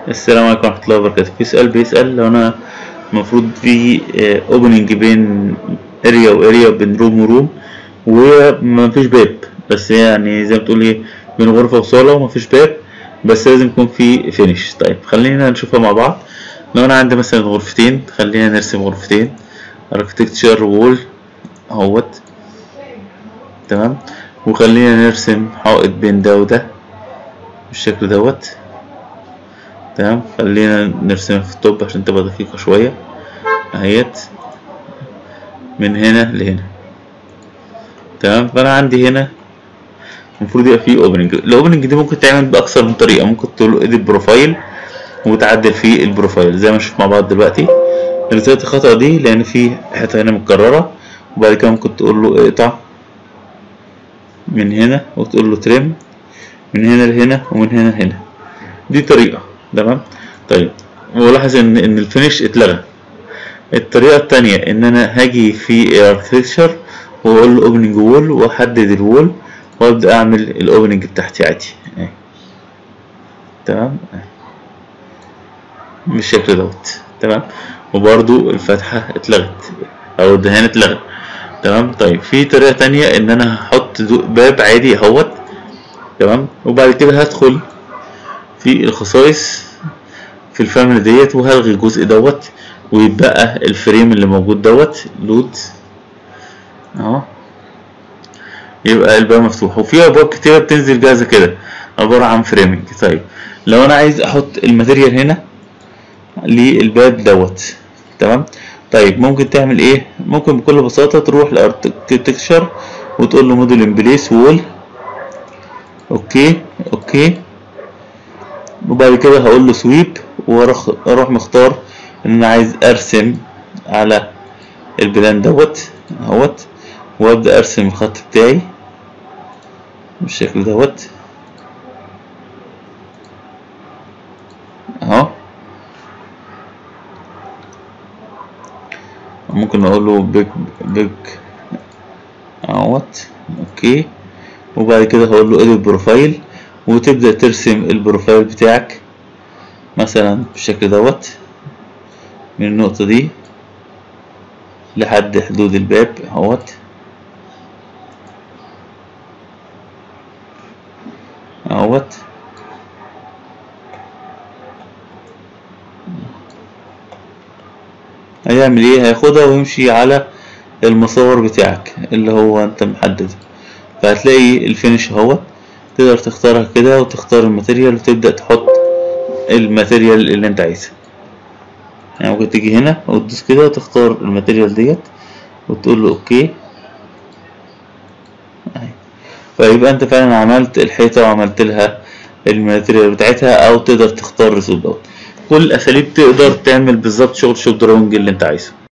السلام عليكم ورحمة الله وبركاته في سؤال بيسأل لو أنا المفروض في اوبننج بين اريا واريا بين روم وروم ومفيش باب بس يعني زي ما تقول ايه بين غرفة وصالة ومفيش باب بس لازم يكون في فينش طيب خلينا نشوفها مع بعض لو أنا عندي مثلا غرفتين خلينا نرسم غرفتين اركتكتشر وول اهوت تمام وخلينا نرسم حائط بين ده وده بالشكل دوت تمام خلينا نرسمها في التوب عشان تبقى دقيقة شوية اهيت من هنا لهنا تمام فأنا عندي هنا المفروض يبقى فيه اوبننج الاوبننج دي ممكن تعمل بأكثر من طريقة ممكن تقول له اديت بروفايل وتعدل فيه البروفايل زي ما نشوف مع بعض دلوقتي رسالة الخطأ دي لأن في حتة هنا متكررة وبعد كده ممكن تقول له اقطع من هنا وتقول له ترم من هنا لهنا ومن هنا لهنا دي طريقة تمام طيب ولاحظ ان ان الفينش اتلغى الطريقة التانية ان انا هاجي في الاركتكتشر واقول له اوبننج وول واحدد الوول وابدا اعمل الاوبننج بتاعتي عادي اهي تمام اهي بالشكل دوت تمام وبرضو الفتحة اتلغت او الدهان اتلغى تمام طيب في طريقة تانية ان انا هحط باب عادي اهوت تمام وبعد كده هدخل في الخصائص في الفاميلي ديت وهلغي الجزء دوت ويتبقى الفريم اللي موجود دوت لود اهو يبقى الباب مفتوح وفي ابواب كتيرة بتنزل جاهزة كده عبارة عن فريمنج طيب لو انا عايز احط الماتيريال هنا للباب دوت تمام طيب ممكن تعمل ايه ممكن بكل بساطة تروح لاركتكتشر وتقول له موديل امبليس وول اوكي اوكي وبعد كده هقول له سويب واروح مختار ان انا عايز ارسم على البلان دوت اهوت وابدا ارسم الخط بتاعي بالشكل دوت اهو ممكن اقول له بيج بيج اهوت اوكي وبعد كده هقول له اديت بروفايل وتبدأ ترسم البروفايل بتاعك مثلا بالشكل دوت من النقطة دي لحد حدود الباب اهوت اهوت هيعمل ايه هياخدها ويمشي على المسار بتاعك اللي هو انت محدده فهتلاقي الفينش اهوت تقدر تختارها كده وتختار الماتيريال وتبدأ تحط الماتيريال اللي انت عايزها يعني ممكن تيجي هنا وتدوس كده وتختار الماتيريال ديت وتقول له اوكي فيبقى انت فعلا عملت الحيطة وعملت لها الماتيريال بتاعتها او تقدر تختار الرسوم دوت كل الاساليب تقدر تعمل بالظبط شغل شوب دراونج اللي انت عايزه